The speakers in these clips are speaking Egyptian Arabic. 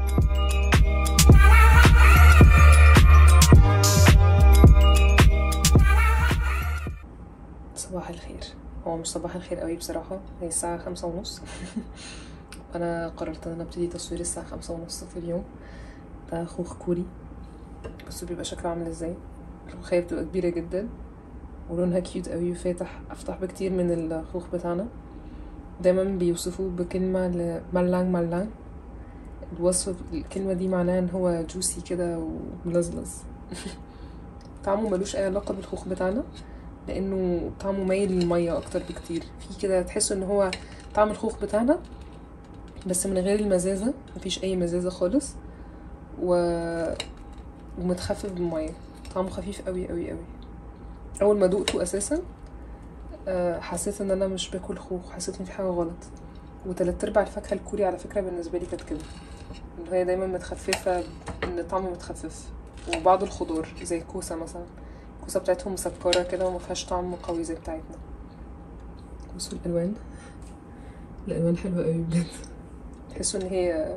صباح الخير هو مش صباح الخير قوي بصراحة هي الساعة خمسة ونص أنا قررت إن أنا أبتدي تصوير الساعة خمسة ونص في اليوم ده خوخ كوري بصوا بيبقى شكله عامل ازاي الخوخية بتبقى كبيرة جدا ولونها كيوت قوي وفاتح أفتح بكتير من الخوخ بتاعنا دايما بيوصفوه بكلمة لملان ملان الوصف الكلمة دي معناها ان هو جوسي كده وملزلز طعمه ملوش اي علاقة بالخوخ بتاعنا لانه طعمه مايل للمية اكتر بكتير في كده تحسوا ان هو طعم الخوخ بتاعنا بس من غير المزازة مفيش اي مزازة خالص و... ومتخفف بالمية طعمه خفيف قوي قوي قوي اول ما دقته اساسا آه، حسيت ان انا مش باكل خوخ حسيت ان في حاجه غلط وتلات ارباع الفاكهه الكوري على فكره بالنسبه لي كانت كده ان هي دايما متخففه ان الطعم متخفف وبعض الخضار زي الكوسه مثلا الكوسه بتاعتهم مسكره كده وما فيهاش طعم قوي زي بتاعتنا بصوا الالوان الالوان حلوه قوي بجد تحسوا ان هي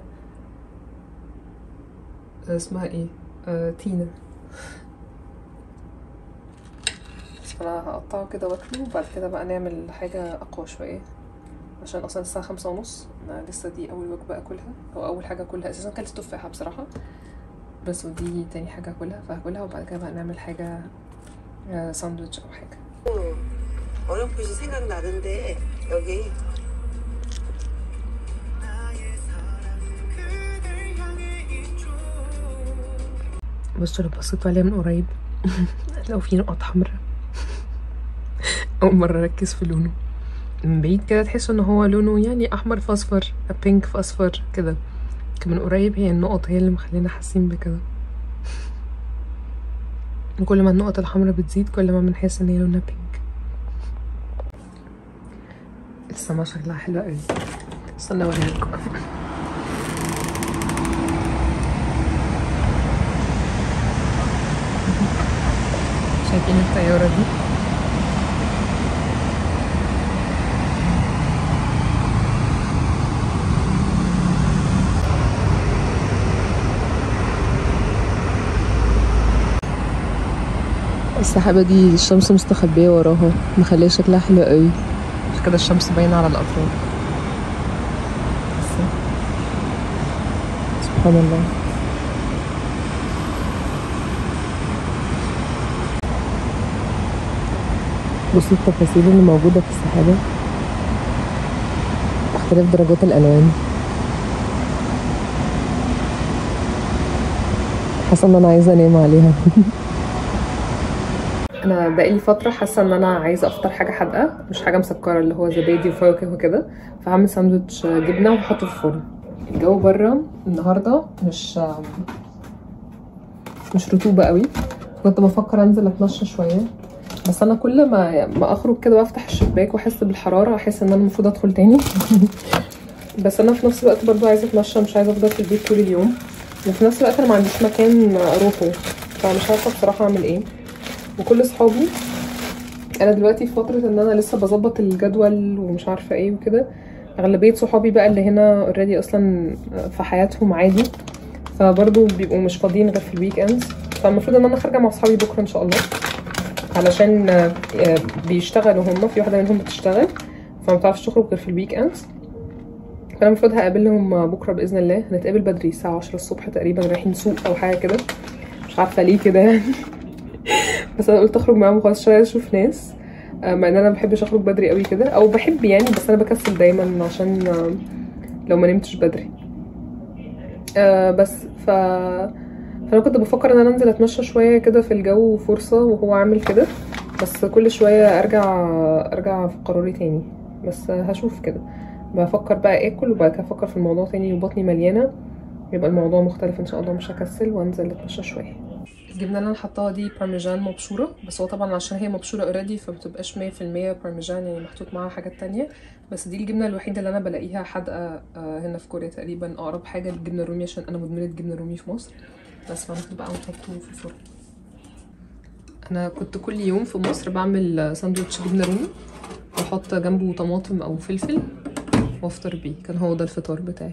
اسمها ايه آه، تينا فانا هقطعه كده واكله وبعد كده بقى نعمل حاجة اقوى شوية عشان اصلا الساعة خمسة ونص انا لسه دي اول وجبة اكلها او اول حاجة اكلها اساسا كلت تفاحة بصراحة بس ودي تاني حاجة اكلها فهاكلها وبعد كده بقى نعمل حاجة آه، ساندوتش او حاجة 어렴풋이 생각나는데 여기 بصوا لو بصيتوا عليها من قريب لو في نقط حمراء اول مرة اركز في لونه من بعيد كده تحسوا ان هو لونه يعني احمر في اصفر بينك في اصفر كده لكن من قريب هي النقط هي اللي مخلينا حاسين بكده وكل ما النقط الحمراء بتزيد كل ما بنحس ان هي لونها بينك السما شكلها حلو قوي استنى اوريها لكم شايفين الطيارة دي السحابة دي الشمس مستخبية وراها مخليه شكلها حلو قوي عشان كده الشمس باينة على الأطراف بس- سبحان الله بصوا التفاصيل اللي موجودة في السحابة اختلاف درجات الألوان حاسة ان انا عايزة انام عليها انا بقالي فترة حاسة ان انا عايزة افطر حاجة حادقة مش حاجة مسكرة اللي هو زبادي وفواكه وكده فهعمل ساندوتش جبنة وهحطه في الفرن الجو بره النهاردة مش مش رطوبة قوي كنت بفكر انزل اتمشى شوية بس انا كل ما ما اخرج كده وافتح الشباك واحس بالحراره احس ان انا المفروض ادخل تاني بس انا في نفس الوقت برضو عايزه اتمشى مش عايزه افضل في البيت طول اليوم وفي نفس الوقت انا ما عنديش مكان اروحه فمش عارفه بصراحه اعمل ايه وكل صحابي انا دلوقتي في فتره ان انا لسه بظبط الجدول ومش عارفه ايه وكده اغلبيه صحابي بقى اللي هنا اوريدي اصلا في حياتهم عادي فبرضو بيبقوا مش فاضيين غير في الويك اندز فالمفروض ان انا خارجه مع اصحابي بكره ان شاء الله علشان آه، آه، بيشتغلوا هم في واحده منهم بتشتغل فما بتعرفش تخرج غير في الويك اندز فانا المفروض هقابلهم بكره باذن الله هنتقابل بدري الساعه 10 الصبح تقريبا رايحين سوق او حاجه كده مش عارفه ليه كده يعني بس انا قلت اخرج معاهم خلاص شويه اشوف ناس آه، مع ان انا ما بحبش اخرج بدري قوي كده او بحب يعني بس انا بكسل دايما عشان آه، لو ما نمتش بدري آه بس ف فانا كنت بفكر ان انا انزل اتمشى شويه كده في الجو فرصه وهو عامل كده بس كل شويه ارجع ارجع في قراري تاني بس هشوف كده بفكر بقى اكل وبعد كده افكر في الموضوع تاني وبطني مليانه يبقى الموضوع مختلف ان شاء الله مش هكسل وانزل اتمشى شويه الجبنه اللي انا حطاها دي بارميجان مبشوره بس هو طبعا عشان هي مبشوره اوريدي فمبتبقاش 100% بارميجان يعني محطوط معاها حاجات تانية بس دي الجبنه الوحيده اللي انا بلاقيها حادقه آه، هنا في كوريا تقريبا اقرب حاجه للجبنه الرومي عشان انا مدمنه جبنه رومي في مصر بس فهناخد بقى ونحطه في الفرن انا كنت كل يوم في مصر بعمل ساندوتش جبنه رومي واحط جنبه طماطم او فلفل وافطر بيه كان هو ده الفطار بتاعي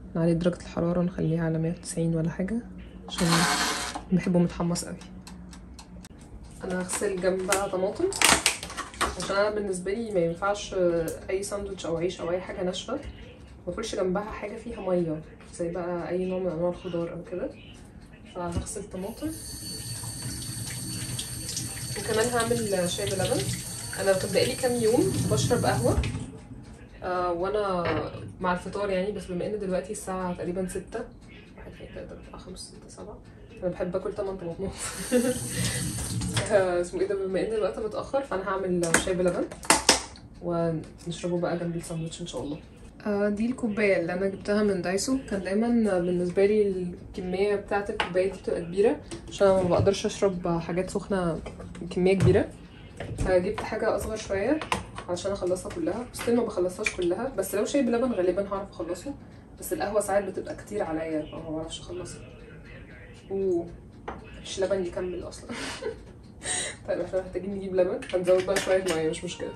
نعلي درجة الحرارة نخليها على 190 ولا حاجة عشان بحبه متحمص قوي انا هغسل جنبها طماطم عشان انا بالنسبه لي ما ينفعش اي ساندوتش او عيش او اي حاجه ناشفه ما اكلش جنبها حاجه فيها ميه زي بقى اي نوع من انواع الخضار او كده فهغسل طماطم وكمان هعمل شاي بلبن انا كنت بقالي كام يوم بشرب قهوه آه وانا مع الفطار يعني بس بما ان دلوقتي الساعه تقريبا ستة واحد اتنين تلاته اربعه خمسه سته سبعه انا بحب اكل تمن طماطمات آه، اسمه ايه ده بما ان الوقت متاخر فانا هعمل شاي بلبن ونشربه بقى جنب الساندوتش ان شاء الله آه، دي الكوبايه اللي انا جبتها من دايسو كان دايما بالنسبه لي الكميه بتاعه الكوبايه دي بتبقى كبيره عشان أنا ما بقدرش اشرب حاجات سخنه كميه كبيره فجبت حاجه اصغر شويه عشان اخلصها كلها بس ما بخلصهاش كلها بس لو شاي بلبن غالبا هعرف اخلصه بس القهوه ساعات بتبقى كتير عليا فما بعرفش اخلصها اوه مش لبن يكمل اصلا طيب احنا محتاجين نجيب لبن هنزود بقى شويه ميه مش مشكله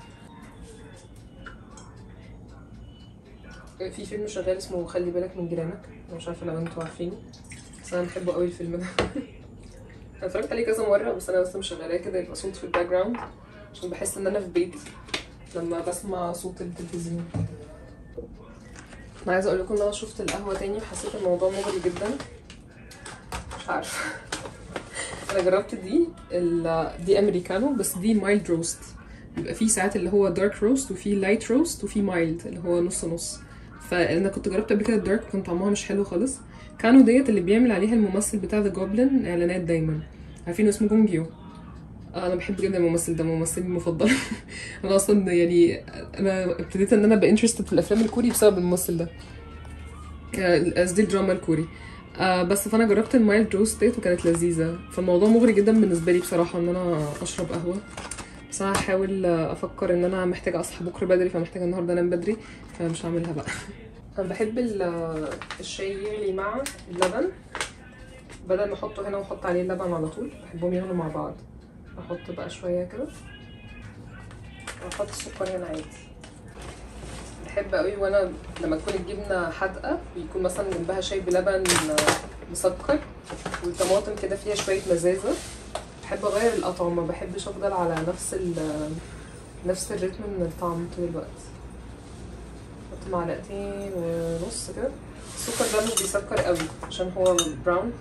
في فيلم شغال اسمه خلي بالك من جيرانك أنا مش عارفه لو انتوا عارفينه بس انا بحبه قوي الفيلم ده انا اتفرجت عليه كذا مره بس انا بس مشغلاه كده يبقى صوت في الباك جراوند عشان بحس ان انا في بيت لما بسمع صوت التلفزيون انا عايزه اقول لكم ان انا شفت القهوه تاني وحسيت الموضوع مغري جدا مش عارفه انا جربت دي ال- دي امريكانو بس دي مايلد روست بيبقى فيه ساعات اللي هو دارك روست وفي لايت روست وفي مايلد اللي هو نص نص فانا كنت جربت قبل كده الدارك كان طعمها مش حلو خالص كانوا ديت اللي بيعمل عليها الممثل بتاع ذا جوبلin اعلانات دايما عارفين اسمه جونجيو آه، انا بحب جدا الممثل ده ممثلي المفضل انا اصلا يعني انا ابتديت ان انا ابقى انترستد في الافلام الكوري بسبب الممثل ده آه، قصدي الدراما الكوري آه بس فانا جربت المايلد روست ديت وكانت لذيذه فالموضوع مغري جدا بالنسبه لي بصراحه ان انا اشرب قهوه بس انا هحاول آه، افكر ان انا محتاجه اصحى بكره بدري فمحتاجه النهارده انام بدري فمش هعملها بقى انا بحب ال- الشاي يغلي مع اللبن بدل ما احطه هنا واحط عليه اللبن على طول بحبهم يغلوا مع بعض احط بقى شويه كده واحط السكر هنا عادي بحب قوي وانا لما تكون الجبنه حادقه ويكون مثلا جنبها شاي بلبن مسكر والطماطم كده فيها شويه مزازه بحب اغير الاطعمه ما بحبش افضل على نفس ال نفس الريتم من الطعم طول الوقت احط معلقتين ونص كده السكر ده مش بيسكر قوي عشان هو براون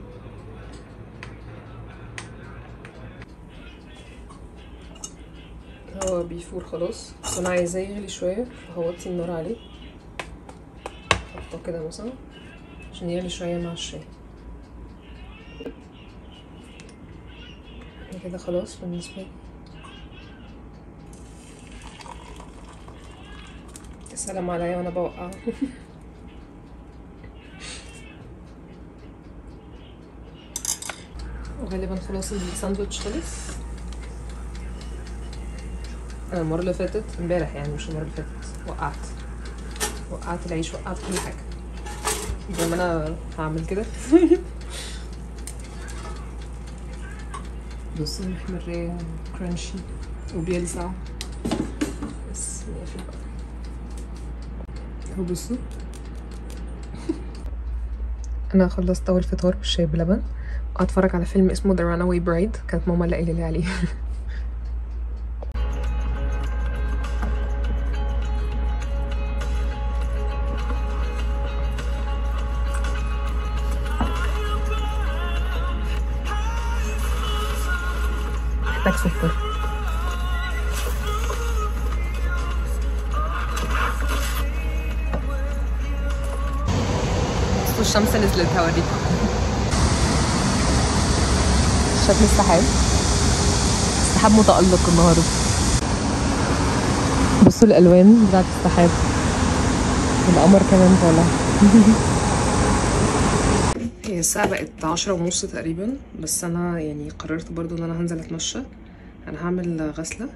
هو بيفور خلاص بس انا عايزاه يغلي شويه فهوطي النار عليه احطه كده مثلا عشان يغلي شويه مع الشاي كده خلاص بالنسبه لي يا سلام عليا وانا بوقع وغالبا خلاص الساندوتش خلص انا المره اللي فاتت امبارح يعني مش المره اللي فاتت وقعت وقعت العيش وقعت كل حاجه زي ما انا هعمل كده بصوا محمرية كرانشي وبيلسع بس ماشي بقى اهو بصوا انا خلصت اول فطار بالشاي بلبن واتفرج على فيلم اسمه The Runaway Bride كانت ماما اللي قايله لي عليه محتاج سكر بصوا الشمس نزلت هوريكم شكل السحاب السحاب متألق النهارده بصوا الألوان بتاعت السحاب القمر كمان طالع هي الساعة بقت عشرة ونص تقريبا بس أنا يعني قررت برضو إن أنا هنزل أتمشى أنا هعمل غسلة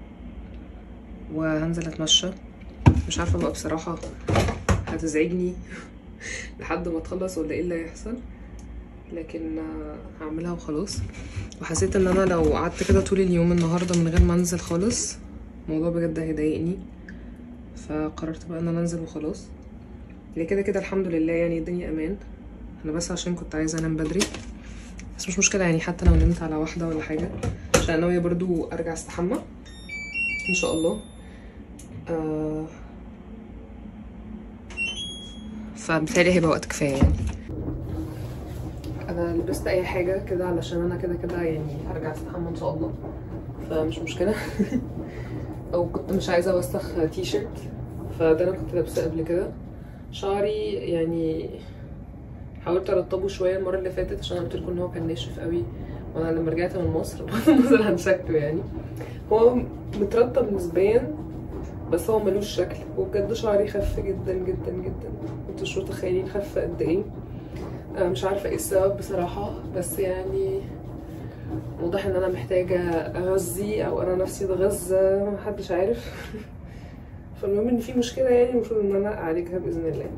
وهنزل أتمشى مش عارفة بقى بصراحة هتزعجني لحد ما تخلص ولا ايه اللي هيحصل لكن آه، هعملها وخلاص وحسيت ان انا لو قعدت كده طول اليوم النهارده من غير ما انزل خالص الموضوع بجد هيضايقني فقررت بقى ان انا انزل وخلاص اللي كده كده الحمد لله يعني الدنيا امان انا بس عشان كنت عايزه انام بدري بس مش مشكله يعني حتى لو نمت على واحده ولا حاجه عشان ناويه برضو ارجع استحمى ان شاء الله آه فبالتالي هيبقى وقت كفايه يعني انا لبست اي حاجه كده علشان انا كده كده يعني هرجع استحمى ان شاء الله فمش مشكله او كنت مش عايزه اوسخ تي شيرت فده انا كنت لابسه قبل كده شعري يعني حاولت ارطبه شويه المره اللي فاتت عشان قلت لكم ان هو كان ناشف قوي وانا لما رجعت من مصر نزل عن شكله يعني هو مترطب نسبيا بس هو ملوش شكل وبجد شعري خف جدا جدا جدا انتوا مش متخيلين خف قد ايه أنا مش عارفه ايه السبب بصراحه بس يعني واضح ان انا محتاجه اغذي او انا نفسي اتغذى محدش عارف فالمهم ان في مشكله يعني المفروض ان انا اعالجها باذن الله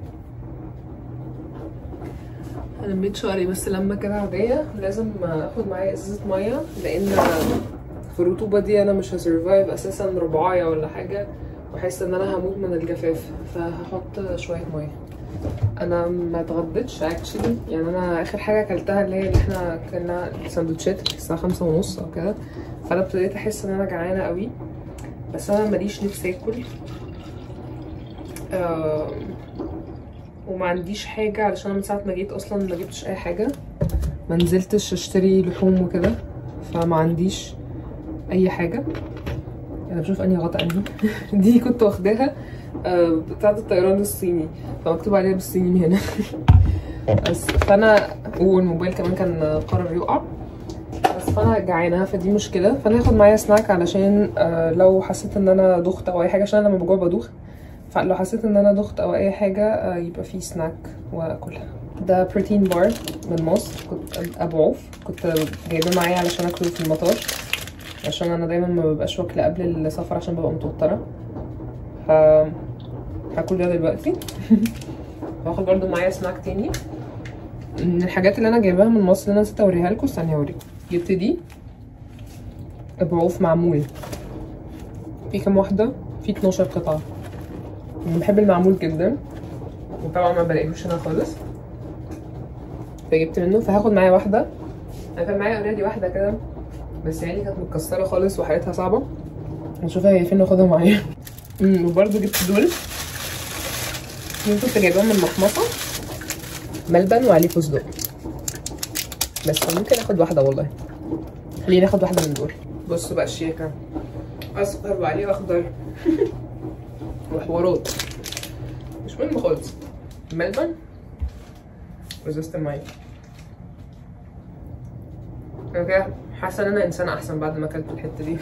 انا لميت شعري بس لما كده عاديه لازم اخد معايا ازازه ميه لان في الرطوبه دي انا مش هسرفايف اساسا ربعايه ولا حاجه واحس ان انا هموت من الجفاف فهحط شويه ميه انا ما اتغديتش اكشلي يعني انا اخر حاجه اكلتها اللي هي اللي احنا اكلنا سندوتشات الساعه خمسة ونص او كده فانا ابتديت احس ان انا جعانه قوي بس انا ماليش نفسي اكل آه وما عنديش حاجه علشان من ساعه ما جيت اصلا ما جبتش اي حاجه ما نزلتش اشتري لحوم وكده فما عنديش اي حاجه انا بشوف انهي غطا انهي دي كنت واخداها آه، بتاعه الطيران الصيني فمكتوب عليها بالصيني من هنا بس فانا والموبايل كمان كان قرر يقع بس فانا جعانه فدي مشكله فانا هاخد معايا سناك علشان آه، لو حسيت ان انا دخت او اي حاجه عشان انا لما بجوع بدوخ فلو حسيت ان انا دخت او اي حاجه آه، يبقى في سناك واكلها ده بروتين بار من مصر كنت ابو عوف كنت جايباه معايا علشان اكله في المطار عشان انا دايما ما ببقاش واكله قبل السفر عشان ببقى متوتره ف هاكل ده دلوقتي واخد برضو معايا سناك تاني من الحاجات اللي انا جايباها من مصر اللي انا نسيت اوريها لكم استني اوريكم جبت دي بعوف معمول في كام واحده في 12 قطعه انا بحب المعمول جدا وطبعا ما بلاقيهوش هنا خالص فجبت منه فهاخد معايا واحده انا كان معايا اوريدي واحده كده بس يعني كانت متكسره خالص وحالتها صعبه نشوفها هي فين واخدها معايا امم وبرده جبت دول دول كنت جايباهم من محمصه ملبن وعليه فستق بس ممكن اخد واحده والله خليني اخد واحده من دول بصوا بقى الشيكه اصفر وعليه اخضر وحوارات مش مهم خالص ملبن وازازه الميه انا كده حاسه ان انا انسانه احسن بعد ما اكلت الحته دي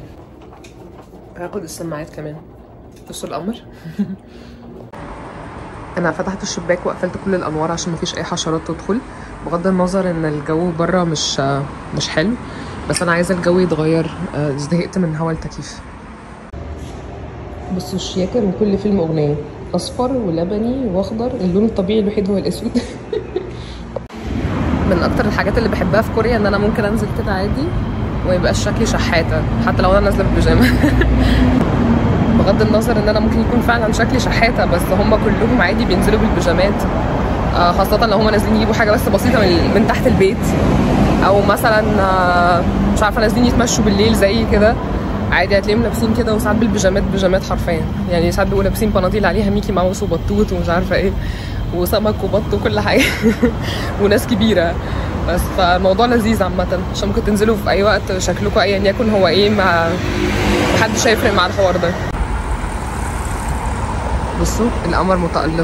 هاخد السماعات كمان بصوا القمر انا فتحت الشباك وقفلت كل الانوار عشان مفيش اي حشرات تدخل بغض النظر ان الجو بره مش مش حلو بس انا عايزه الجو يتغير آه، زهقت من هوا التكييف بصوا الشياكه من كل فيلم اغنيه اصفر ولبني واخضر اللون الطبيعي الوحيد هو الاسود من اكتر الحاجات اللي بحبها في كوريا ان انا ممكن انزل كده عادي ويبقاش شكلي شحاته حتى لو انا نازله بالبيجامه بغض النظر ان انا ممكن يكون فعلا شكلي شحاته بس هم كلهم عادي بينزلوا بالبيجامات آه، خاصة لو هم نازلين يجيبوا حاجة بس بسيطة من, من تحت البيت أو مثلا آه، مش عارفة نازلين يتمشوا بالليل زي كده عادي هتلاقيهم لابسين كده وساعات بالبيجامات بيجامات حرفيا يعني ساعات بيبقوا لابسين بناطيل عليها ميكي ماوس وبطوط ومش عارفة ايه وسمك وبط وكل حاجة وناس كبيرة بس فالموضوع لذيذ عامة عشان ممكن تنزلوا في أي وقت شكلكم أيا يكن هو ايه مع محدش هيفرق مع الحوار ده بصوا القمر متألق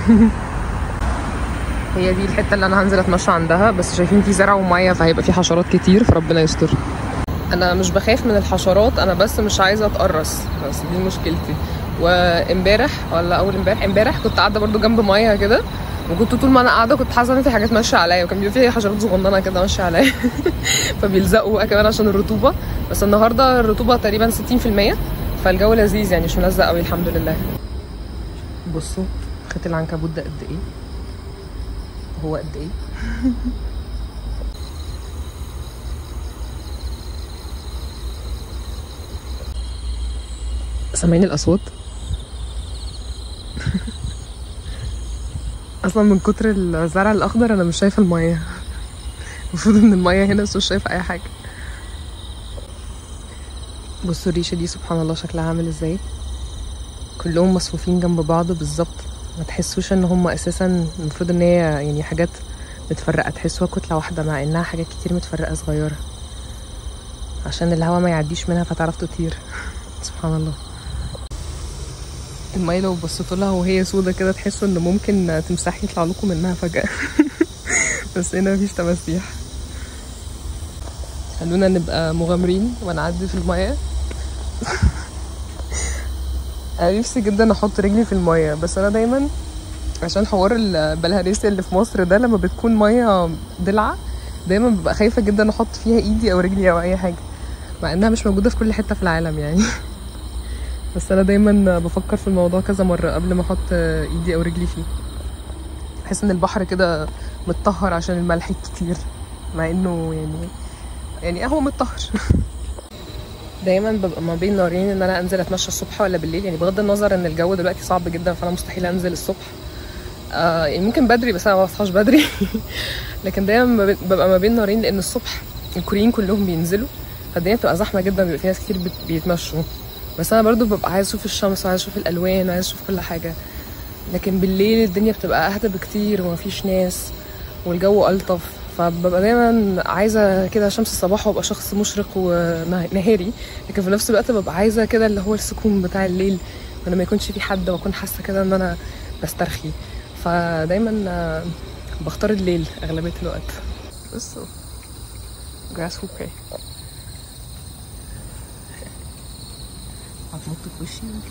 هي دي الحته اللي انا هنزل اتمشى عندها بس شايفين في زرع وميه فهيبقى في حشرات كتير فربنا يستر انا مش بخاف من الحشرات انا بس مش عايزه اتقرص بس دي مشكلتي وامبارح ولا اول امبارح امبارح كنت قاعده برضو جنب ميه كده وكنت طول ما انا قاعده كنت حاسه ان في حاجات ماشيه عليا وكان بيبقى في حشرات صغننه كده ماشيه عليا فبيلزقوا بقى كمان عشان الرطوبه بس النهارده الرطوبه تقريبا 60% فالجو لذيذ يعني مش ملزق قوي الحمد لله بصوا خيط العنكبوت ده قد ايه هو قد ايه سامعين الاصوات اصلا من كتر الزرع الاخضر انا مش شايفه الميه المفروض ان الميه هنا بس مش شايفه اي حاجه بصوا الريشه دي سبحان الله شكلها عامل ازاي كلهم مصفوفين جنب بعض بالظبط ما تحسوش ان هم اساسا المفروض ان هي يعني حاجات متفرقه تحسوها كتله واحده مع انها حاجات كتير متفرقه صغيره عشان الهواء ما يعديش منها فتعرف تطير سبحان الله المية لو بصيتوا لها وهي سودة كده تحسوا ان ممكن تمساح يطلع لكم منها فجأة بس هنا مفيش تماسيح خلونا نبقى مغامرين ونعدي في المية انا نفسي جدا احط رجلي في المية بس انا دايما عشان حوار البلهارسيا اللي في مصر ده لما بتكون مية دلعة دايما ببقى خايفة جدا احط فيها ايدي او رجلي او اي حاجة مع انها مش موجودة في كل حتة في العالم يعني بس انا دايما بفكر في الموضوع كذا مرة قبل ما احط ايدي او رجلي فيه بحس ان البحر كده متطهر عشان الملح كتير مع انه يعني يعني هو متطهر دايما ببقى ما بين نارين ان انا انزل اتمشى الصبح ولا بالليل يعني بغض النظر ان الجو دلوقتي صعب جدا فانا مستحيل انزل الصبح آه يعني ممكن بدري بس انا ما بصحاش بدري لكن دايما ببقى ما بين نارين لان الصبح الكوريين كلهم بينزلوا فالدنيا بتبقى زحمه جدا بيبقى في ناس كتير بيتمشوا بس انا برضو ببقى عايز اشوف الشمس وعايز اشوف الالوان وعايز اشوف كل حاجه لكن بالليل الدنيا بتبقى اهدى بكتير ومفيش ناس والجو الطف فببقى دايما عايزه كده شمس الصباح وابقى شخص مشرق ونهاري لكن في نفس الوقت ببقى عايزه كده اللي هو السكون بتاع الليل وان ما يكونش في حد واكون حاسه كده ان انا بسترخي فدايما بختار الليل اغلبيه الوقت بصوا جراس هوبي هتنط في وشي يمكن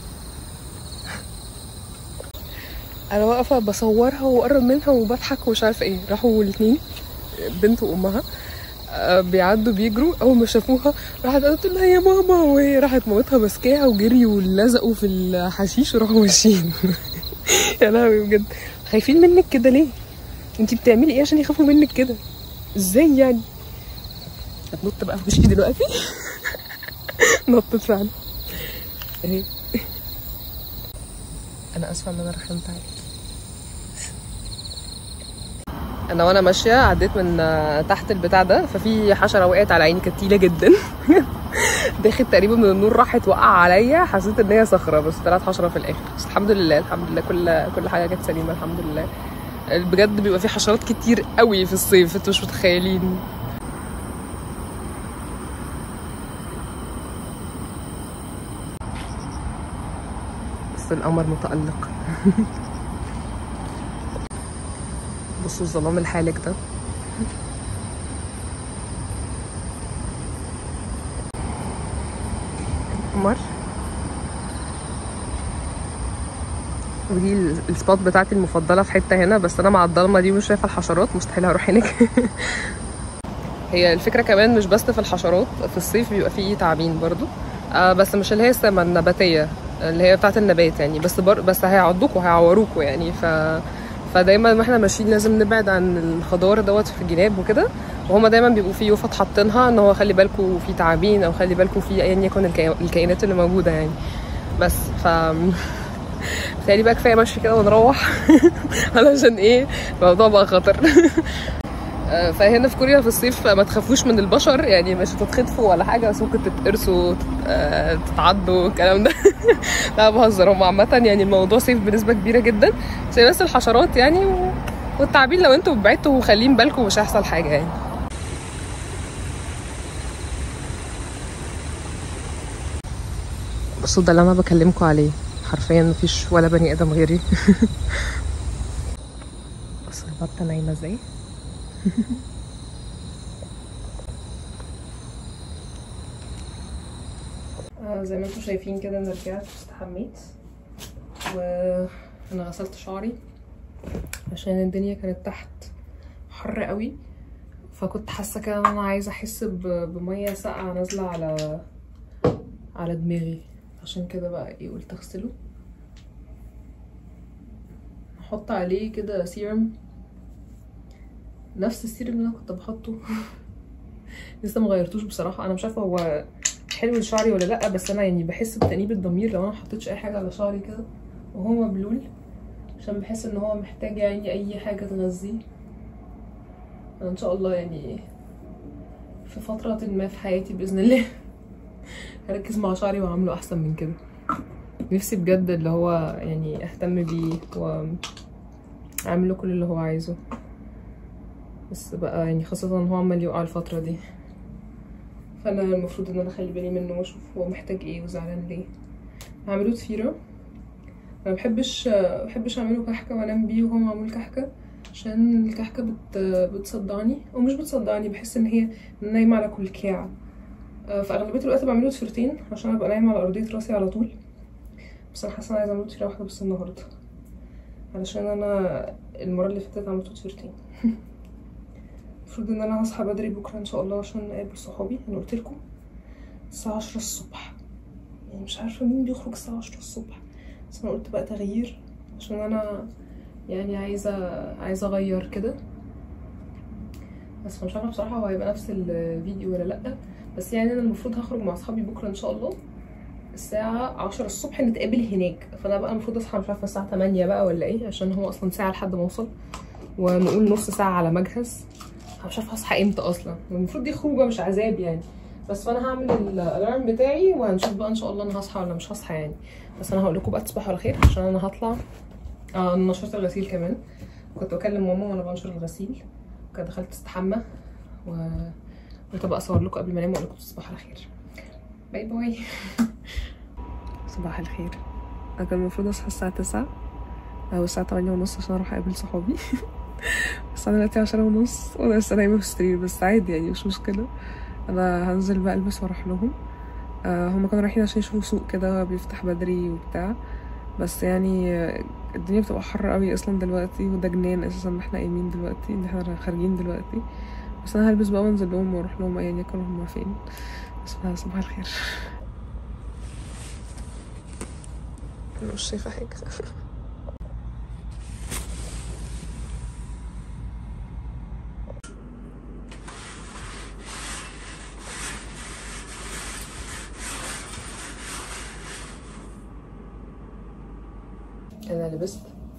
انا واقفه بصورها واقرب منها وبضحك ومش عارفه ايه راحوا الاثنين بنت وامها بيعدوا بيجروا اول ما شافوها راحت قالت لها يا ماما وهي راحت مامتها ماسكاها وجريوا ولزقوا في الحشيش وراحوا ماشيين يا لهوي بجد خايفين منك كده ليه انتي بتعملي ايه عشان يخافوا منك كده ازاي يعني هتنط بقى في وشي دلوقتي نطت فعلا اهي انا اسفه ان انا رخمت عليك انا وانا ماشيه عديت من تحت البتاع ده ففي حشره وقعت على عيني كانت تقيله جدا داخل تقريبا من النور راحت وقع عليا حسيت ان هي صخره بس طلعت حشره في الاخر بس الحمد لله الحمد لله كل كل حاجه كانت سليمه الحمد لله بجد بيبقى في حشرات كتير قوي في الصيف انتوا مش متخيلين بس القمر متألق بصوا الظلام الحالك ده قمر ودي السبوت بتاعتي المفضلة في حتة هنا بس أنا مع الضلمة دي مش شايفة الحشرات مستحيل هروح هناك هي الفكرة كمان مش بس في الحشرات في الصيف بيبقى فيه تعابين برضو آه بس مش اللي هي السما النباتية اللي هي بتاعت النبات يعني بس بر... بس هيعضوكوا هيعوروكوا يعني ف فدايما واحنا ماشيين لازم نبعد عن الخضار دوت في الجناب وكده وهما دايما بيبقوا في يوفط حاطينها ان هو خلي بالكوا في تعابين او خلي بالكوا في ايا يكن الكي... الكائنات اللي موجوده يعني بس ف بتهيألي بقى كفايه مشي كده ونروح علشان ايه الموضوع بقى خطر فهنا في كوريا في الصيف ما تخافوش من البشر يعني مش هتتخطفوا ولا حاجه بس ممكن تتقرصوا تتعضوا الكلام ده لا بهزر هم عامه يعني الموضوع صيف بنسبه كبيره جدا بس بس الحشرات يعني والتعابين لو انتوا بعدتوا وخالين بالكم مش هيحصل حاجه يعني بصوا ده اللي انا بكلمكم عليه حرفيا مفيش ولا بني ادم غيري بصوا البطه نايمه ازاي زي ما انتم شايفين كده انا رجعت استحميت وانا غسلت شعري عشان الدنيا كانت تحت حر قوي فكنت حاسه كده ان انا عايزه احس بميه ساقعه نازله على على دماغي عشان كده بقى ايه قلت اغسله احط عليه كده سيرم نفس السيرم اللي انا كنت بحطه لسه مغيرتوش بصراحه انا مش عارفه هو حلو لشعري ولا لا بس انا يعني بحس بتانيب الضمير لو انا محطيتش اي حاجه على شعري كده وهو مبلول عشان بحس ان هو محتاج يعني اي حاجة تغذيه انا ان شاء الله يعني في فترة ما في حياتي بإذن الله هركز مع شعري واعمله احسن من كده نفسي بجد اللي هو يعني اهتم بيه واعمل له كل اللي هو عايزه بس بقى يعني خاصة ان هو عمال يقع الفترة دي فانا المفروض ان انا اخلي بالي منه واشوف هو محتاج ايه وزعلان ليه هعمله ضفيرة ما بحبش بحبش اعمله كحكة وانام بيه وهو معمول كحكة عشان الكحكة بت... بتصدعني او مش بتصدعني بحس ان هي نايمة على كلكاع فاغلبية الوقت بعمله ضفيرتين عشان ابقى نايمة على ارضية راسي على طول بس انا حاسة انا عايزة اعمله ضفيرة واحدة بس النهاردة علشان انا المرة اللي فاتت عملته ضفيرتين المفروض ان انا هصحى بدري بكره ان شاء الله عشان اقابل صحابي انا قلت لكم الساعه عشرة الصبح يعني مش عارفه مين بيخرج الساعه عشرة الصبح بس انا قلت بقى تغيير عشان انا يعني عايزه عايزه اغير كده بس مش عارفه بصراحه هو هيبقى نفس الفيديو ولا لا بس يعني انا المفروض هخرج مع اصحابي بكره ان شاء الله الساعة عشرة الصبح نتقابل هناك فانا بقى المفروض اصحى مش عارفه الساعة تمانية بقى ولا ايه عشان هو اصلا ساعة لحد ما اوصل ونقول نص ساعة على مجهز انا مش عارفه هصحى امتى اصلا المفروض دي خروجه مش عذاب يعني بس فانا هعمل الالارم بتاعي وهنشوف بقى ان شاء الله انا هصحى ولا مش هصحى يعني بس انا هقول لكم بقى تصبحوا على خير عشان انا هطلع اه انا نشرت الغسيل كمان كنت بكلم ماما وانا بنشر الغسيل كنت دخلت استحمى و قلت بقى اصور لكم قبل ما انام واقول لكم تصبحوا على خير باي باي صباح الخير انا كان المفروض اصحى الساعه 9 او الساعه 8 ونص عشان اروح اقابل صحابي بس انا دلوقتي عشرة ونص وانا لسه نايمة في السرير بس عادي يعني مش مشكلة انا هنزل بقى البس واروح لهم آه هما كانوا رايحين عشان يشوفوا سوق كده بيفتح بدري وبتاع بس يعني آه، الدنيا بتبقى حر قوي اصلا دلوقتي وده جنان اساسا ان احنا قايمين دلوقتي ان احنا خارجين دلوقتي بس انا هلبس بقى وانزل لهم واروح لهم ايا يكن هما فين بس صباح الخير انا مش شايفة حاجة انا لبست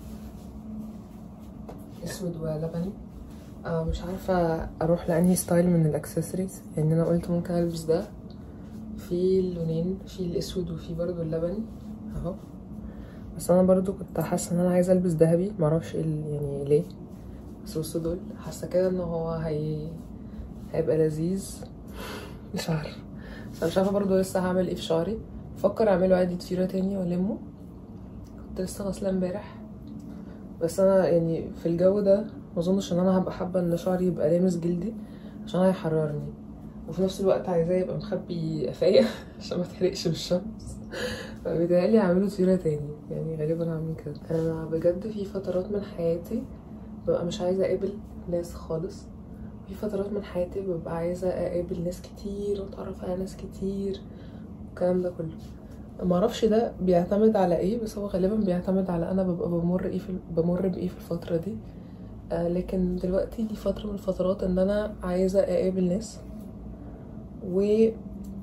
اسود ولبني آه مش عارفه اروح لانهي ستايل من الاكسسوارز يعني انا قلت ممكن البس ده في اللونين في الاسود وفي برضو اللبني اهو بس انا برضو كنت حاسه ان انا عايزه البس ذهبي معرفش ايه ال- يعني ليه بس بصوا دول حاسه كده ان هو هي هيبقى لذيذ مش عارفه بس أنا مش عارفه برضو لسه هعمل ايه في شعري بفكر اعمله عادي ضفيره تاني والمه كنت لسه غاسلاه امبارح بس انا يعني في الجو ده ما اظنش ان انا هبقى حابه ان شعري يبقى لامس جلدي عشان هيحررني وفي نفس الوقت عايزاه يبقى مخبي قفايا عشان ما تحرقش بالشمس فبيتهيألي هعمله ضفيرة تاني يعني غالبا هعمل كده انا بجد في فترات من حياتي ببقى مش عايزه اقابل ناس خالص في فترات من حياتي ببقى عايزه اقابل ناس كتير واتعرف على ناس كتير والكلام ده كله معرفش ده بيعتمد على ايه بس هو غالبا بيعتمد على انا ببقى بمر ايه في بمر بايه في الفتره دي آه لكن دلوقتي دي فتره من الفترات ان انا عايزه اقابل ناس ومش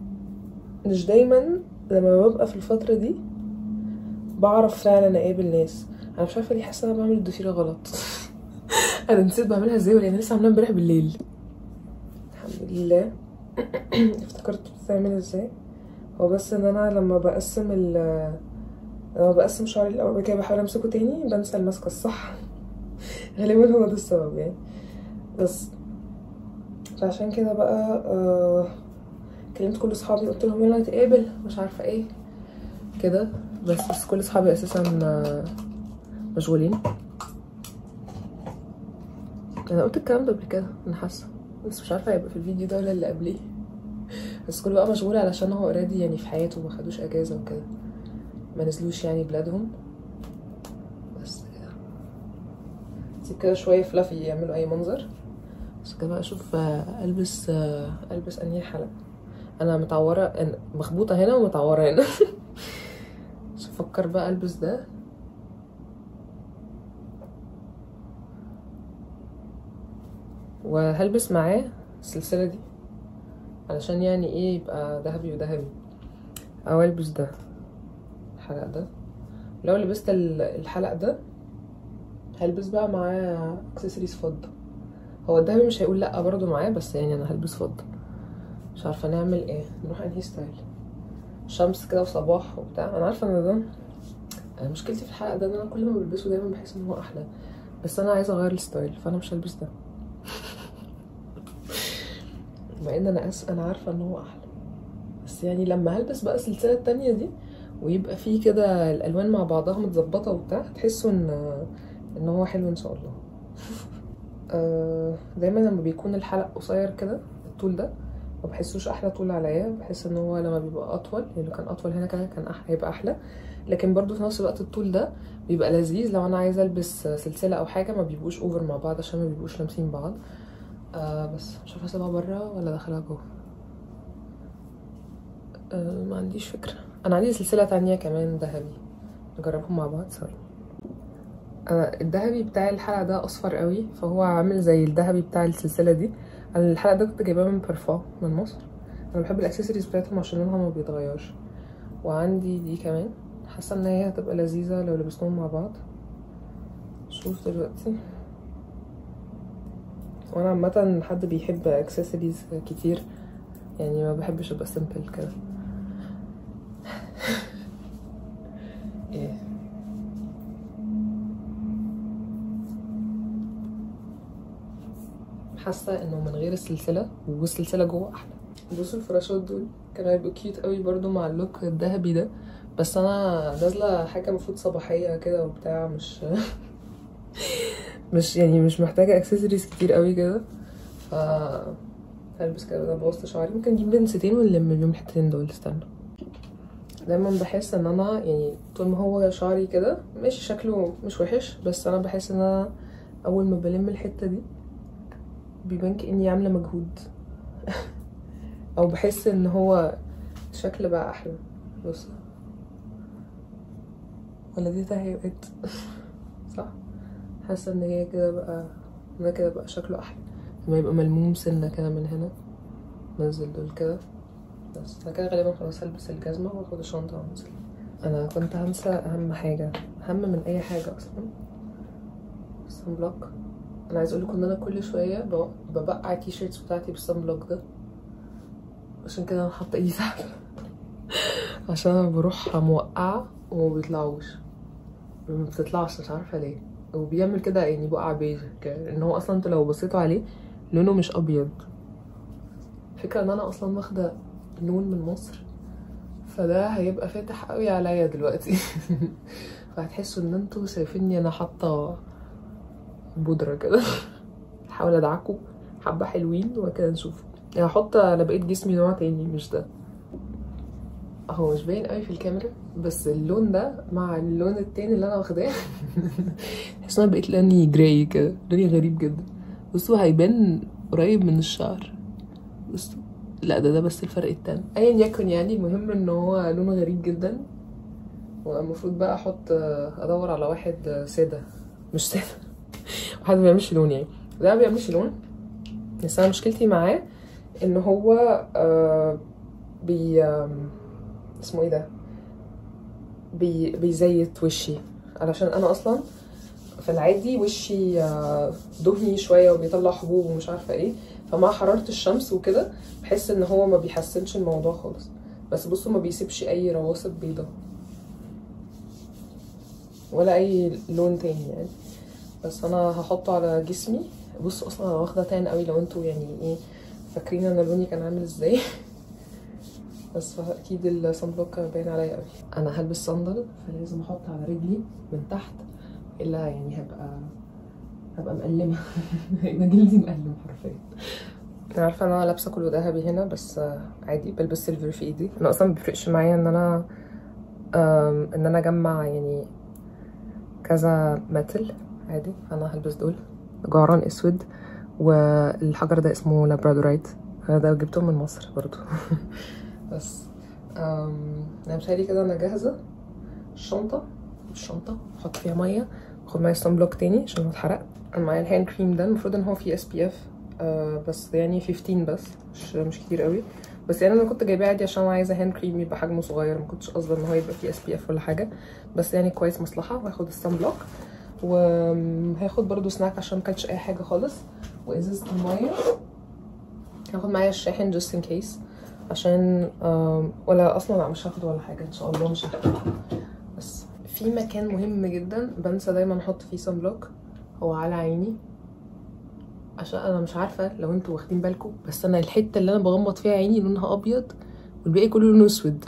دايما لما ببقى في الفتره دي بعرف فعلا اقابل ناس انا مش عارفه ليه حاسه ان انا بعمل الضفيره غلط انا نسيت بعملها ازاي ولا انا لسه عاملاها امبارح بالليل الحمد لله افتكرت بتتعمل ازاي هو بس ان انا لما بقسم ال لما بقسم شعري الاول بعد كده بحاول امسكه تاني بنسى المسكه الصح غالبا هو ده السبب يعني بس فعشان كده بقى آه كلمت كل اصحابي قلت لهم يلا نتقابل مش عارفه ايه كده بس بس كل اصحابي اساسا آه، مشغولين انا قلت الكلام ده قبل كده انا حاسه بس مش عارفه هيبقى في الفيديو ده ولا اللي قبليه بس كله بقى مشغول علشان هو اوريدي يعني في حياته ما خدوش اجازه وكده ما نزلوش يعني بلادهم بس كده سيب كده شويه فلافي يعملوا اي منظر بس كده بقى اشوف آه، البس آه، البس انهي حلقه انا متعوره إن- مخبوطه هنا ومتعوره هنا بس افكر بقى البس ده وهلبس معاه السلسله دي علشان يعني ايه يبقى ذهبي وذهبي او البس ده الحلق ده لو لبست ال- الحلق ده هلبس بقى معاه اكسسوارز فضه هو الدهبي مش هيقول لا برضه معاه بس يعني انا هلبس فضه مش عارفه نعمل ايه نروح انهي ستايل شمس كده وصباح وبتاع انا عارفه ان ده انا مشكلتي في الحلقه ده ان انا كل ما بلبسه دايما بحس ان هو احلى بس انا عايزه اغير الستايل فانا مش هلبس ده مع ان انا أس... انا عارفه ان هو احلى بس يعني لما هلبس بقى السلسله التانية دي ويبقى فيه كده الالوان مع بعضها متظبطه وبتاع هتحسوا ان ان هو حلو ان شاء الله آه، دايما لما بيكون الحلق قصير كده الطول ده ما بحسوش احلى طول عليا بحس ان هو لما بيبقى اطول يعني لو كان اطول هنا كده كان أح- هيبقى احلى لكن برضو في نفس الوقت الطول ده بيبقى لذيذ لو انا عايزه البس سلسله او حاجه ما بيبقوش اوفر مع بعض عشان ما بيبقوش لامسين بعض آه بس مش عارفه اسيبها بره ولا ادخلها جوه آه ما عنديش فكره انا عندي سلسله تانية كمان ذهبي نجربهم مع بعض ثواني انا الذهبي بتاع الحلقه ده اصفر قوي فهو عامل زي الذهبي بتاع السلسله دي انا الحلقه ده كنت جايباه من بارفان من مصر انا بحب الاكسسوارز بتاعتهم عشان لونها ما بيتغيرش وعندي دي كمان حاسه ان هي هتبقى لذيذه لو لبسناهم مع بعض شوف دلوقتي وانا عامه حد بيحب اكسسوارز كتير يعني ما بحبش ابقى سيمبل كده ايه حاسه انه من غير السلسله والسلسله جوه احلى بصوا الفراشات دول كانوا هيبقوا كيوت قوي برضو مع اللوك الذهبي ده بس انا نازله حاجه المفروض صباحيه كده وبتاع مش مش يعني مش محتاجه اكسسوارز كتير قوي كده ف هلبس كده بدل بوظت شعري ممكن نجيب لمستين ونلم بيهم الحتتين دول استنى دايما بحس ان انا يعني طول ما هو شعري كده ماشي شكله مش وحش بس انا بحس ان انا اول ما بلم الحته دي بيبان كاني عامله مجهود او بحس ان هو الشكل بقى احلى بص ولا دي تهيئات صح حاسه ان هي كده بقى ده كده بقى شكله احلى لما يبقى ملموم سنه كده من هنا نزل دول كده بس انا كده غالبا خلاص هلبس الجزمه واخد الشنطه وانزل انا كنت هنسى اهم حاجه اهم من اي حاجه اصلا الصن بلوك انا عايز اقول لكم ان انا كل شويه ب- ببقع التي شيرتس بتاعتي بالصن بلوك ده عشان كده انا حاطه ايدي تحت عشان انا بروح موقعه وما بيطلعوش ما بتطلعش مش عارفه ليه وبيعمل كده يعني بقع بيج كده ان هو اصلا انتوا لو بصيتوا عليه لونه مش ابيض فكرة ان انا اصلا واخده لون من مصر فده هيبقى فاتح قوي عليا دلوقتي فهتحسوا ان انتوا شايفيني انا حاطه بودره كده هحاول ادعكوا حبه حلوين وكده نشوف يعني هحط على بقيه جسمي نوع تاني مش ده هو مش باين قوي في الكاميرا بس اللون ده مع اللون التاني اللي انا واخداه تحس ان انا بقيت لوني جراي كده لوني غريب جدا بصوا هيبان قريب من الشعر بصوا لا ده ده بس الفرق التاني ايا يكن يعني المهم ان هو لونه غريب جدا والمفروض بقى احط ادور على واحد ساده مش ساده واحد ما بيعملش لون يعني ده ما بيعملش لون بس انا مشكلتي معاه ان هو آه بي آم، اسمه ايه ده بي بيزيت وشي علشان انا اصلا في العادي وشي آه، دهني شويه وبيطلع حبوب ومش عارفه ايه فمع حراره الشمس وكده بحس ان هو ما بيحسنش الموضوع خالص بس بصوا ما بيسيبش اي رواسب بيضة ولا اي لون تاني يعني بس انا هحطه على جسمي بصوا اصلا انا واخده تان قوي لو انتوا يعني ايه فاكرين ان لوني كان عامل ازاي بس اكيد الصن بلوك باين عليا قوي انا هلبس صندل فلازم احط على رجلي من تحت الا يعني هبقى هبقى مقلمه هيبقى جلدي مقلم حرفيا انا عارفه ان انا لابسه كله ذهبي هنا بس آه، عادي بلبس سيلفر في ايدي انا اصلا مبيفرقش معايا ان انا آم، ان انا اجمع يعني كذا ميتل عادي انا هلبس دول جعران اسود والحجر ده اسمه لابرادورايت انا ده جبته من مصر برضو بس آم، انا بتهيألي كده انا جاهزه الشنطه الشنطه احط فيها ميه اخد معايا صن بلوك تاني عشان هو اتحرق انا معايا الهاند كريم ده المفروض ان هو فيه اس بي اف بس يعني 15 بس مش مش كتير قوي بس يعني انا كنت جايباه عادي عشان انا عايزه هاند كريم يبقى حجمه صغير ما كنتش قصده ان هو يبقى فيه اس بي اف ولا حاجه بس يعني كويس مصلحه وهاخد الصن بلوك وهاخد برضو سناك عشان مكلتش اي حاجه خالص وازازه الميه هاخد معايا الشاحن just in case عشان آم، ولا اصلا لا مش هاخده ولا حاجه ان شاء الله مش هاخده بس في مكان مهم جدا بنسى دايما احط فيه سان بلوك هو على عيني عشان انا مش عارفه لو انتوا واخدين بالكم بس انا الحته اللي انا بغمض فيها عيني لونها ابيض والباقي كله لونه اسود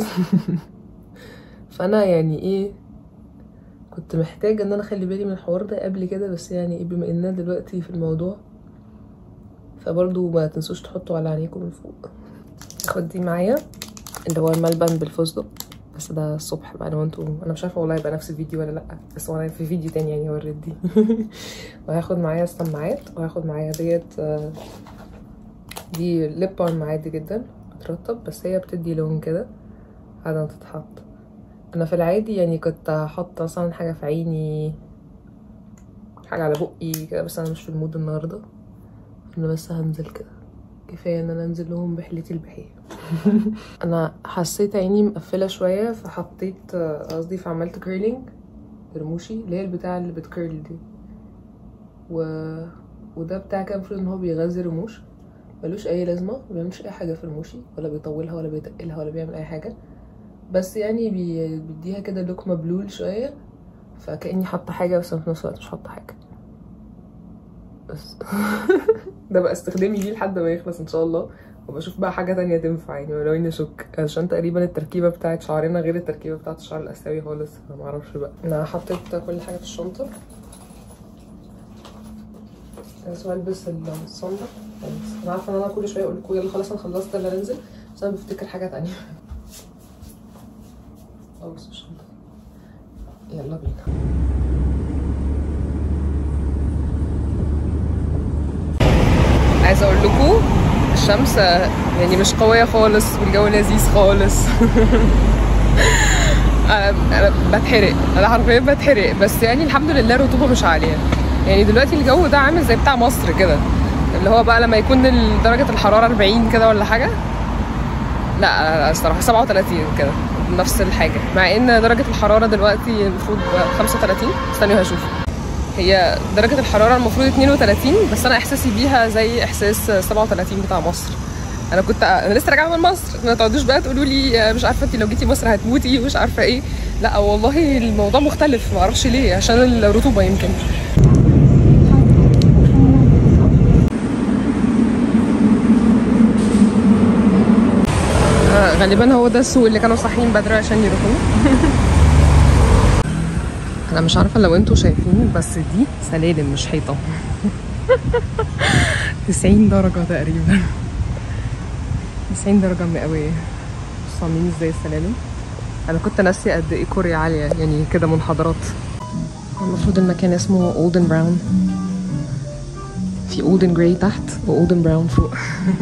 فانا يعني ايه كنت محتاجه ان انا اخلي بالي من الحوار ده قبل كده بس يعني ايه بما اننا دلوقتي في الموضوع فبرضو ما تنسوش تحطوا على عينيكم من فوق هاخد دي معايا اللي هو الملبن بالفستق بس ده الصبح بقى لو انتوا انا مش عارفه والله يبقى نفس الفيديو ولا لا بس هو انا في فيديو تاني يعني وريت دي وهاخد معايا السماعات وهاخد معايا ديت آه، دي ليب بالم عادي جدا بترطب بس هي بتدي لون كده بعد ما تتحط انا في العادي يعني كنت هحط مثلا حاجه في عيني حاجه على بقي كده بس انا مش في المود النهارده انا بس هنزل كده كفايه ان انا انزل لهم بحلتي البحيه انا حسيت عيني مقفله شويه فحطيت آه، قصدي فعملت كيرلينج برموشي اللي هي البتاع اللي بتكيرل دي و... وده بتاع كده المفروض ان هو بيغذي رموش ملوش اي لازمه ما بيعملش اي حاجه في رموشي ولا بيطولها ولا بيتقلها ولا بيعمل اي حاجه بس يعني بي... بيديها كده لوك مبلول شويه فكاني حاطه حاجه بس أنا في نفس الوقت مش حاطه حاجه بس ده بقى استخدامي ليه لحد ما يخلص ان شاء الله وبشوف بقى حاجه تانية تنفع يعني ولو اني اشك عشان تقريبا التركيبه بتاعت شعرنا غير التركيبه بتاعت الشعر الاسيوي خالص فما اعرفش بقى انا حطيت كل حاجه في الشنطه بس هلبس الصندوق انا عارفه ان انا كل شويه اقول لكم يلا خلاص انا خلصت يلا ننزل بس انا بفتكر حاجه تانية اه بس الشنطه يلا بينا عايزه اقول لكم الشمس يعني مش قويه خالص والجو لذيذ خالص انا انا بتحرق انا حرفيا بتحرق بس يعني الحمد لله الرطوبه مش عاليه يعني دلوقتي الجو ده عامل زي بتاع مصر كده اللي هو بقى لما يكون ال- درجه الحراره 40 كده ولا حاجه لا لا لا الصراحه 37 كده نفس الحاجه مع ان درجه الحراره دلوقتي المفروض 35 استنوا هشوف هي درجة الحرارة المفروض 32 بس أنا إحساسي بيها زي إحساس 37 بتاع مصر أنا كنت أنا لسه راجعة من مصر ما تقعدوش بقى تقولوا لي مش عارفة أنت لو جيتي مصر هتموتي ومش عارفة إيه لا والله الموضوع مختلف معرفش ليه عشان الرطوبة يمكن آه، غالبا هو ده السوق اللي كانوا صاحيين بدري عشان يروحوا انا مش عارفه لو انتوا شايفين بس دي سلالم مش حيطه 90 درجه تقريبا 90 درجه مئويه بصوا عاملين ازاي السلالم انا كنت ناسيه قد ايه كوريا عاليه يعني كده منحدرات المفروض المكان اسمه اولدن براون في اولدن جراي تحت واولدن براون فوق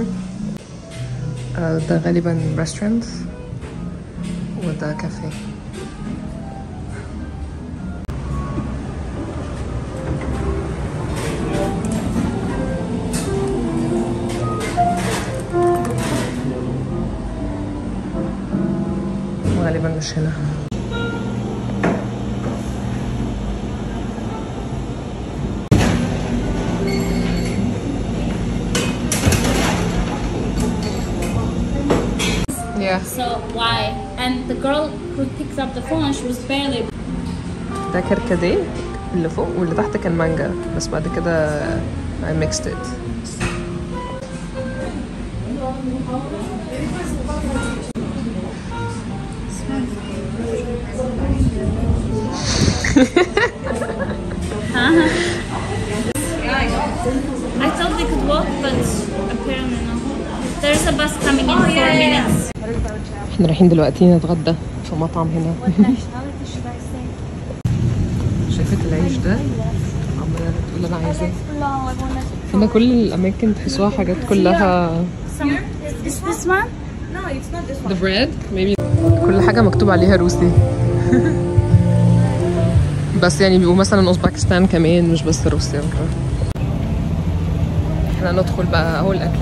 آه، ده غالبا ريستورانت وده كافيه غالبا مش هنا Yeah. So why? And the girl who picks up the phone, she was barely. ده كركديه اللي فوق واللي تحت كان مانجا بس بعد كده I mixed it I thought they could walk, but apparently no. There's a bus coming in four minutes. احنا رايحين دلوقتي نتغدى في مطعم هنا nationality should I say? شايفة العيش ده عمالة تقول انا عايزاه No, I wanna. هنا كل الاماكن تحسوها حاجات كلها Some, is, is this one? the bread maybe كل حاجة مكتوب عليها روسي بس يعني بيبقوا مثلا اوزباكستان كمان مش بس روسيا وكده احنا ندخل بقى اهو الاكل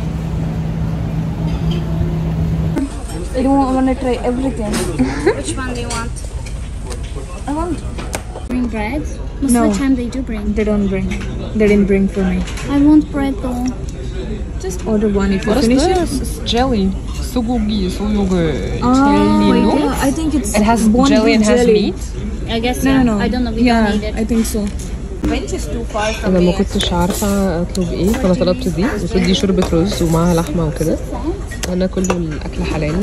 I don't want to try everything. Which one do you want? I want Bring bread. Most No. of the time they do bring. They don't bring. They didn't bring for me. I want bread though. Just order one if you What is finish this? it. It's jelly. Sogogi, soyoga. Oh, yeah, I think it's It has one jelly and big has jelly. meat. I guess No, yeah. no, no. I don't know. We yeah, don't need it. I think so. Bench is too far from انا ما me. كنتش عارفه اطلب ايه فانا طلبت دي المفروض دي شوربه رز ومعاها لحمه وكده انا كله الاكل حلال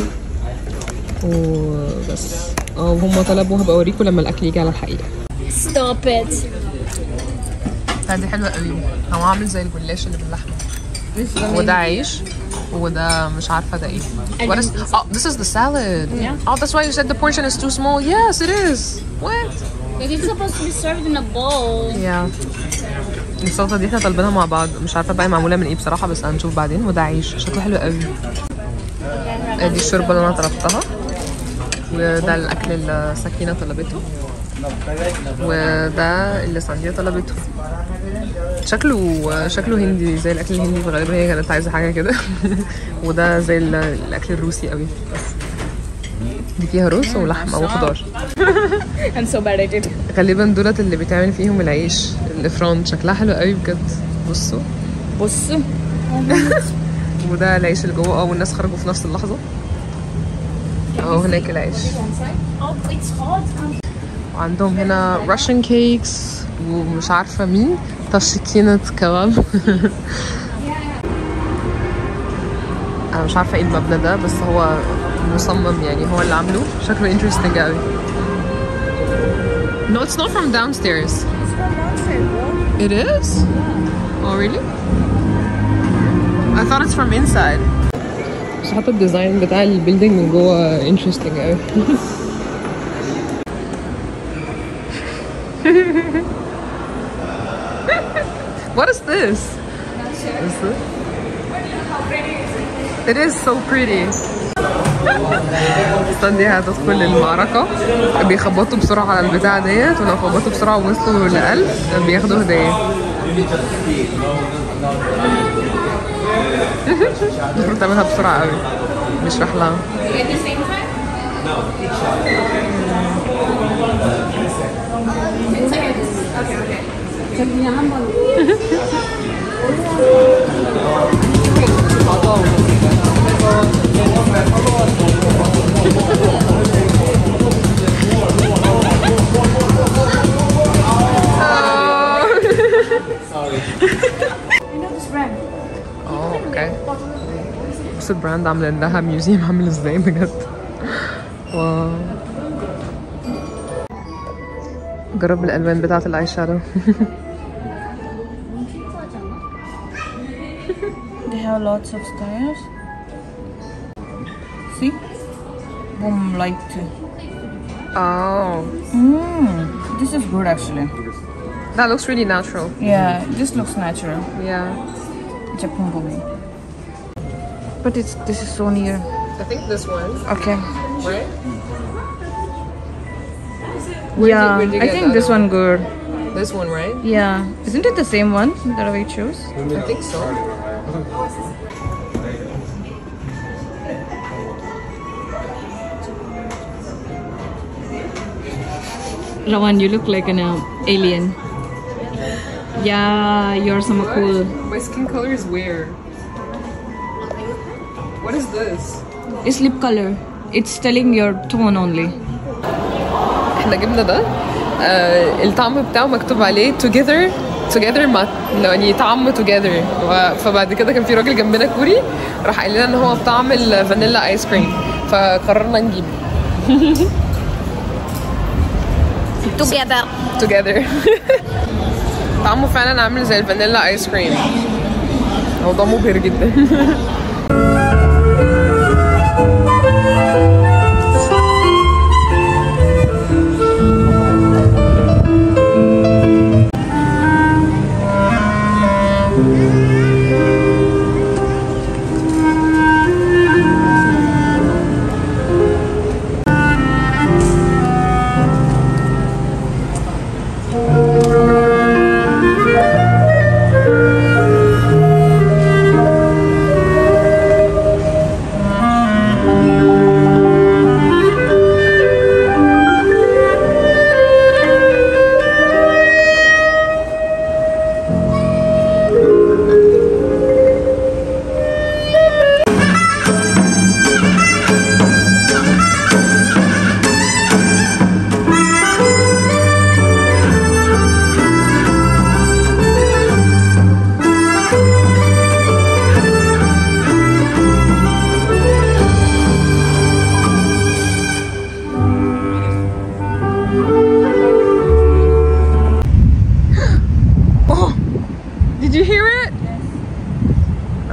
وبس اه وهم طلبوا هبقى اوريكم لما الاكل يجي على الحقيقه Stop it. لا دي حلوه قوي هو عامل زي الجلاش اللي باللحمه وده عيش وده مش عارفه ده ايه What is Oh, this is the salad. Yeah. Oh, that's why you said the portion is too small. Yes, it is. What? It is supposed to be served in a bowl. Yeah. السلطة دي احنا طالبينها مع بعض مش عارفة بقى معمولة من ايه بصراحة بس هنشوف بعدين وده عيش شكله حلو قوي دي الشوربة اللي انا طلبتها وده الاكل اللي سكينة طلبته وده اللي سانديا طلبته شكله شكله هندي زي الاكل الهندي فغالبا هي كانت عايزة حاجة كده وده زي ال- الاكل الروسي قوي بس دي فيها رز ولحمة وخضار I'm so bad at it. غالبا دولت اللي بيتعمل فيهم العيش الافران شكلها حلو قوي بجد بصوا بص وده العيش اللي جوه اه والناس خرجوا في نفس اللحظه اهو هناك العيش Oh, it's hot. وعندهم هنا Russian cakes ومش عارفه مين تشكينة كباب انا مش عارفه ايه المبنى ده بس هو مصمم يعني هو اللي عامله شكله interesting قوي No, it's not from downstairs. It is? Oh, really? I thought it's from inside. بس حتى الديزاين بتاع البيلدينج من جوه interesting قوي What is this? Is it? It is so pretty. استني هتدخل المعركة بيخبطوا بسرعة على البتاعة ديت ولو خبطوا بسرعة ووصلوا لألف بياخدوا هدية المفروض تعملها بسرعة قوي بيشرح لها اه اوكي بص البراند عاملين لها ميوزيوم عامل ازاي بجد واو جرب الالوان بتاعت الاي شادو They have lots of styles. See? Boom light. Oh, Mm, this is good actually. that looks really natural. Yeah, this looks natural. Yeah. Japun bumi. But it's this is so near. I think this one, Okay. right? yeah, where'd you I get think the this other one good. This one, right? Yeah, isn't it the same one that we chose? I think so. Rawan, you look like an uh, alien. Yeah, you're some cool. My skin color is weird. What is this? It's lip color. It's telling your tone only. احنا جبنا ده آه الطعم بتاعه مكتوب عليه together together مع لو يعني طعم together و- فبعد كده كان في راجل جنبنا كوري راح قال لنا ان هو بطعم الفانيلا ايس كريم فقررنا نجيبه Together. together طعمه فعلا عامل زي الفانيلا ايس كريم موضوع مبهر جدا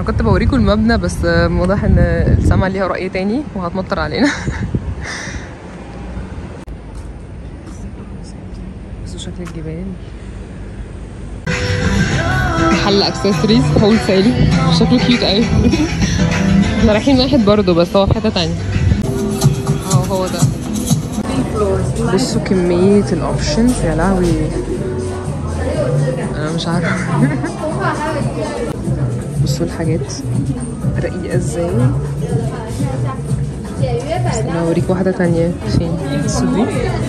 انا كنت بوريكم المبنى بس واضح ان السما ليها رأي تاني وهتمطر علينا بصوا شكل الجبال محل اكسسوارز هول سيل شكله كيوت قوي احنا رايحين واحد برضه بس هو في حته تانية اه هو ده بصوا كمية الاوبشنز يا لهوي انا مش عارفة بصوا الحاجات رقيقة ازاي بس انا اوريك واحدة تانية فين بصوا دي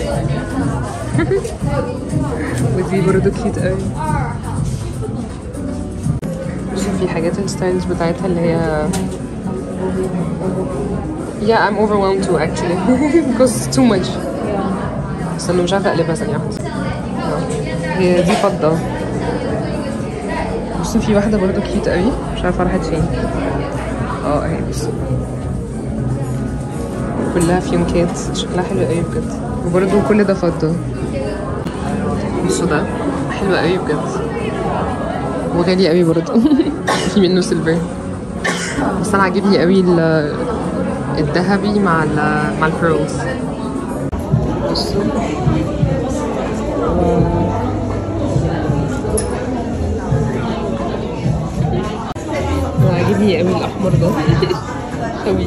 ودي برضه كيوت قوي بصوا في حاجات الستايلز بتاعتها اللي هي Yeah, I'm overwhelmed too actually because it's too much. بس انا مش عارفة اقلبها ثانية واحدة. هي دي فضة. بصوا في واحدة برضه كيوت قوي مش عارفة راحت فين. اه اهي بصوا. كلها فيونكات شكلها حلو قوي بجد. وبرضه كل ده فضة. بصوا ده حلو قوي بجد. وغالي قوي برضه. في منه سيلفر. بس انا عاجبني قوي ال- الذهبي مع ال مع البيرلز بصوا انا عاجبني قوي الاحمر ده قوي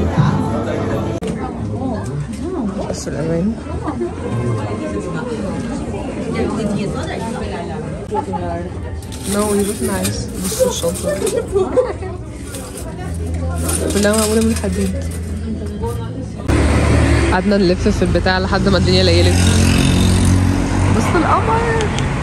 بصوا الالوان No, you look nice. بصوا الشنطة كلها معمولة من الحديد قعدنا نلف في البتاع لحد ما الدنيا ليلت بص القمر